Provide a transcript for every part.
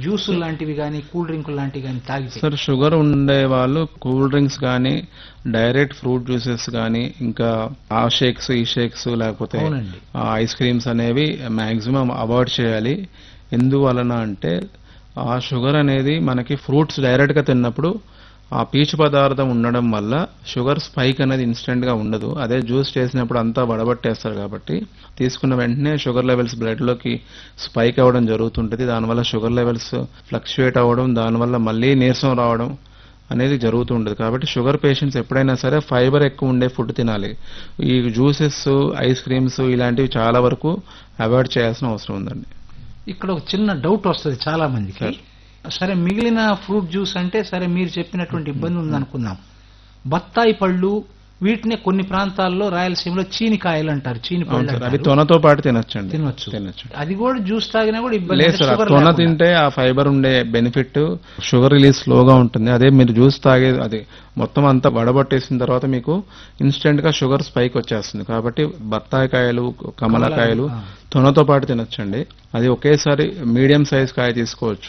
జ్యూసులు లాంటివి కానీ కూల్ డ్రింకులు లాంటివి కానీ తాగితే సార్ షుగర్ ఉండే వాళ్ళు కూల్ డ్రింక్స్ కానీ డైరెక్ట్ ఫ్రూట్ జ్యూసెస్ కానీ ఇంకా ఆ షేక్స్ ఈ షేక్స్ లేకపోతే అవునండి ఆ ఐస్ క్రీమ్స్ అనేవి మాక్సిమం అవాయిడ్ చేయాలి ఎందువలన అంటే ఆ షుగర్ అనేది మనకి ఫ్రూట్స్ డైరెక్ట్ గా తిన్నప్పుడు ఆ పీచు పదార్థం ఉండడం వల్ల షుగర్ స్పైక్ అనేది ఇన్స్టెంట్ గా ఉండదు అదే జ్యూస్ చేసినప్పుడు అంతా వడబట్టేస్తారు కాబట్టి తీసుకున్న వెంటనే షుగర్ లెవెల్స్ బ్లడ్ లోకి స్పైక్ అవ్వడం జరుగుతుంటది దానివల్ల షుగర్ లెవెల్స్ ఫ్లక్చుయేట్ అవ్వడం దానివల్ల మళ్ళీ నీరసం రావడం అనేది జరుగుతుంటది కాబట్టి షుగర్ పేషెంట్స్ ఎప్పుడైనా సరే ఫైబర్ ఎక్కువ ఉండే ఫుడ్ తినాలి ఈ జ్యూసెస్ ఐస్ క్రీమ్స్ ఇలాంటివి చాలా వరకు అవాయిడ్ చేయాల్సిన అవసరం ఉందండి ఇక్కడ ఒక చిన్న డౌట్ వస్తుంది చాలా మందికి సార్. సరే మిగిలిన ఫ్రూట్ జ్యూస్ అంటే సరే మీరు చెప్పినటువంటి ఇబ్బంది ఉందనుకుందాం బత్తాయి పళ్ళు వీటినే కొన్ని ప్రాంతాల్లో రాయలసీమలో చీనికాయలు అంటారు చీని అవును పళ్ళు సార్ అవి అంటారు. తొనతో పాటు తినొచ్చండి తినొచ్చు తినొచ్చు అది కూడా జ్యూస్ తాగినా కూడా ఇబ్బంది లేదు అంటే సార్ ఆ షుగర్ తొన లేకుండా. తింటే ఆ ఫైబర్ ఉండే బెనిఫిట్ షుగర్ రిలీజ్ స్లోగా ఉంటుంది అదే మీరు జ్యూస్ తాగే అది మొత్తం అంతా వడబట్టేసిన తర్వాత మీకు ఇన్స్టెంట్ గా షుగర్ స్పైక్ వచ్చేస్తుంది కాబట్టి బత్తాయికాయలు కమలకాయలు ఆ. తొనతో పాటు తినొచ్చండి అది ఒకేసారి మీడియం సైజ్ కాయ తీసుకోవచ్చు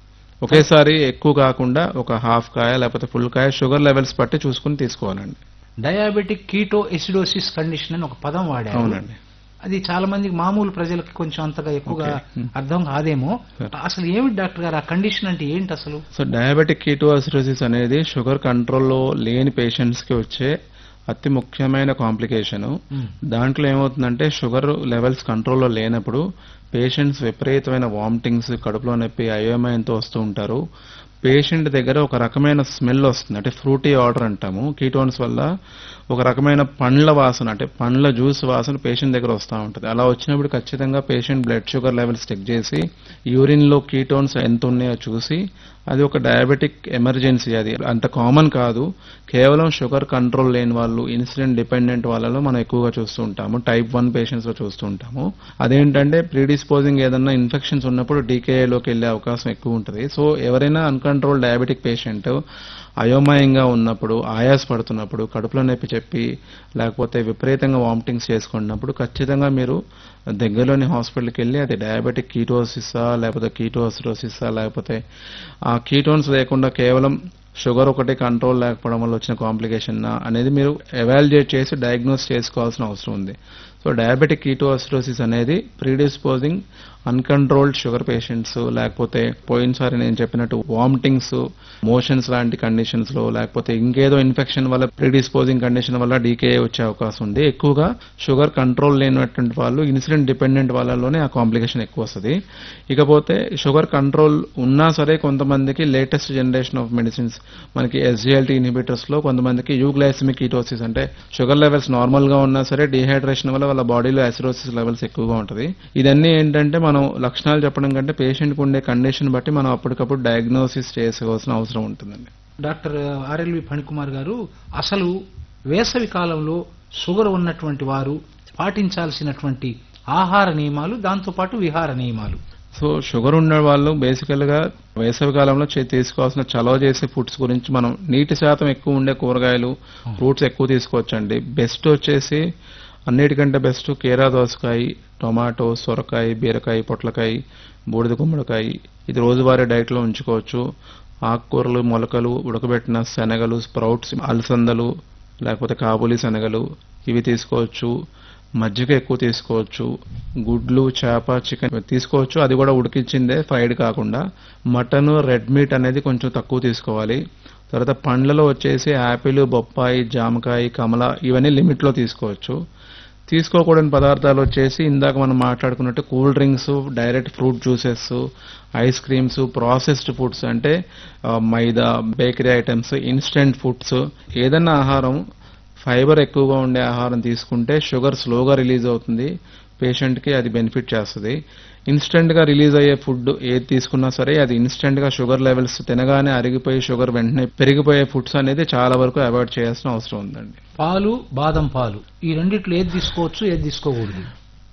ఒకేసారి ఎక్కువ కాకుండా ఒక హాఫ్ కాయ లేకపోతే ఫుల్ కాయ షుగర్ లెవెల్స్ బట్టి చూసుకుని తీసుకోవాలండి డయాబెటిక్ కీటో ఎసిడోసిస్ కండిషన్ అని ఒక పదం వాడారు అవునండి అది చాలా మందికి మామూలు ప్రజలకు కొంచెం అంతగా ఎక్కువగా Okay. Hmm. అర్థం కాదేమో Sir. అసలు ఏమిటి డాక్టర్ గారు ఆ కండిషన్ అంటే ఏంటి అసలు సో డయాబెటిక్ కీటోసిరోసిస్ అనేది షుగర్ కంట్రోల్లో లేని పేషెంట్స్ కి వచ్చే అతి ముఖ్యమైన కాంప్లికేషన్ Hmm. దాంట్లో ఏమవుతుందంటే షుగర్ లెవెల్స్ కంట్రోల్లో లేనప్పుడు పేషెంట్స్ విపరీతమైన వామిటింగ్స్ కడుపులో నొప్పి అయోమయంతో వస్తూ ఉంటారు పేషెంట్ దగ్గర ఒక రకమైన స్మెల్ వస్తుంది అంటే ఫ్రూటీ ఆర్డర్ అంటాము కీటోన్స్ వల్ల ఒక రకమైన పండ్ల వాసన అంటే పండ్ల జ్యూస్ వాసన పేషెంట్ దగ్గర వస్తూ ఉంటుంది అలా వచ్చినప్పుడు ఖచ్చితంగా patient blood sugar levels check చేసి యూరిన్ లో కీటోన్స్ ఎంత ఉన్నాయో చూసి అది ఒక డయాబెటిక్ ఎమర్జెన్సీ అది అంత కామన్ కాదు కేవలం షుగర్ కంట్రోల్ లేని వాళ్ళు ఇన్సులిన్ డిపెండెంట్ వాళ్ళలో మనం ఎక్కువగా చూస్తూ ఉంటాము టైప్ వన్ పేషెంట్స్ లో చూస్తూ ఉంటాము అదేంటంటే ప్రీడిస్పోజింగ్ ఏదన్నా ఇన్ఫెక్షన్స్ ఉన్నప్పుడు డీకేఏలోకి వెళ్ళే అవకాశం ఎక్కువ ఉంటుంది సో ఎవరైనా అన్కంట్రోల్ డయాబెటిక్ పేషెంట్ అయోమయంగా ఉన్నప్పుడు ఆయాస పడుతున్నప్పుడు కడుపులో నొప్పి చెప్పి లేకపోతే విపరీతంగా వామిటింగ్స్ చేసుకున్నప్పుడు ఖచ్చితంగా మీరు దగ్గరలోని హాస్పిటల్కి వెళ్ళి అది డయాబెటిక్ కీటోసిసా లేకపోతే కీటోసిరోసిసా లేకపోతే ఆ కీటోన్స్ లేకుండా కేవలం షుగర్ ఒకటి కంట్రోల్ లేకపోవడం వల్ల వచ్చిన కాంప్లికేషన్ అనేది మీరు ఎవాల్యుయేట్ చేసి డయాగ్నోస్ చేసుకోవాల్సిన అవసరం ఉంది సో డయాబెటిక్ కీటోసిరోసిస్ అనేది ప్రీడిస్పోజింగ్ అన్కంట్రోల్డ్ షుగర్ పేషెంట్స్ లేకపోతే పోయినసారి నేను చెప్పినట్టు వామిటింగ్స్ మోషన్స్ లాంటి కండిషన్స్ లో లేకపోతే ఇంకేదో ఇన్ఫెక్షన్ వల్ల ప్రీడిస్పోజింగ్ కండిషన్ వల్ల డీకేఏ వచ్చే అవకాశం ఉంది ఎక్కువగా షుగర్ కంట్రోల్ లేనటువంటి వాళ్ళు ఇన్సులిన్ డిపెండెంట్ వాళ్ళలోనే ఆ కాంప్లికేషన్ ఎక్కువ వస్తుంది ఇకపోతే షుగర్ కంట్రోల్ ఉన్నా సరే కొంతమందికి లేటెస్ట్ జనరేషన్ ఆఫ్ మెడిసిన్స్ మనకి ఎస్జిఎల్టీ ఇన్హిబిటర్స్ లో కొంతమందికి యూగ్లైసిమిక్ కీటోసిస్ అంటే షుగర్ లెవెల్స్ నార్మల్ గా ఉన్నా సరే డిహైడ్రేషన్ వల్ల వాళ్ళ బాడీలో అసిరోసిస్ లెవెల్స్ ఎక్కువగా ఉంటుంది ఇదన్నీ ఏంటంటే మనం లక్షణాలు చెప్పడం కంటే పేషెంట్ కు ఉండే కండిషన్ బట్టి మనం అప్పటికప్పుడు డయాగ్నోసిస్ చేసుకోవాల్సిన అవసరం ఉంటుందండి డాక్టర్ ఆర్ఎల్వి ఫణికుమార్ గారు అసలు వేసవి కాలంలో షుగర్ ఉన్నటువంటి వారు పాటించాల్సినటువంటి ఆహార నియమాలు దాంతోపాటు విహార నియమాలు సో షుగర్ ఉన్న వాళ్ళు బేసికల్ గా వేసవి కాలంలో చే- తీసుకోవాల్సిన చలవ చేసే ఫుడ్స్ గురించి మనం నీటి శాతం ఎక్కువ ఉండే కూరగాయలు ఫ్రూట్స్ ఎక్కువ తీసుకోవచ్చండి బెస్ట్ వచ్చేసి అన్నిటికంటే బెస్ట్ కీరా దోసకాయ టొమాటో సొరకాయ బీరకాయ పొట్లకాయ బూడిద గుమ్మడికాయ ఇది రోజువారీ డైట్ లో ఉంచుకోవచ్చు ఆకుకూరలు మొలకలు ఉడకబెట్టిన శనగలు స్ప్రౌట్స్ అలసందలు లేకపోతే కాబూలి శనగలు ఇవి తీసుకోవచ్చు మజ్జిగ ఎక్కువ తీసుకోవచ్చు గుడ్లు చేప చికెన్ తీసుకోవచ్చు అది కూడా ఉడికించిందే ఫ్రైడ్ కాకుండా మటన్ రెడ్ మీట్ అనేది కొంచెం తక్కువ తీసుకోవాలి తర్వాత పండ్లలో వచ్చేసి యాపిల్ బొప్పాయి జామకాయ కమల ఇవన్నీ లిమిట్లో తీసుకోవచ్చు తీసుకోకూడని పదార్థాలు వచ్చేసి ఇందాక మనం మాట్లాడుకున్నట్టు cool drinks direct fruit juices ice creams processed foods అంటే ఆ, maida bakery items instant foods ఏదన్నా ఆహారం ఫైబర్ ఎక్కువగా ఉండే ఆహారం తీసుకుంటే షుగర్ స్లోగా రిలీజ్ అవుతుంది పేషెంట్ కి అది బెనిఫిట్ చేస్తుంది ఇన్స్టెంట్ గా రిలీజ్ అయ్యే ఫుడ్ ఏది తీసుకున్నా సరే అది ఇన్స్టెంట్ గా షుగర్ లెవెల్స్ తినగానే అరిగిపోయి షుగర్ వెంటనే పెరిగిపోయే ఫుడ్స్ అనేది చాలా వరకు అవాయిడ్ చేయాల్సిన అవసరం ఉందండి పాలు బాదం పాలు ఈ రెండిట్లో ఏది తీసుకోవచ్చు ఏది తీసుకోకూడదు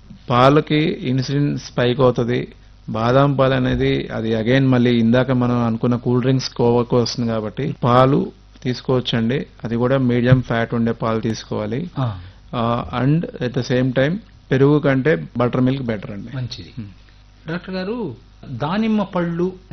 పాలకి ఇన్సులిన్ స్పైక్ అవుతుంది బాదాం పాలు అనేది అది అగైన్ మళ్ళీ ఇందాక మనం అనుకున్న కూల్ డ్రింక్స్ కోవకు వస్తుంది కాబట్టి పాలు తీసుకోవచ్చండి అది కూడా మీడియం ఫ్యాట్ ఉండే పాలు తీసుకోవాలి ఆ, and at the same time పెరుగు కంటే బటర్ మిల్క్ బెటర్ అండి మంచిది డాక్టర్ గారు దానిమ్మ పళ్ళు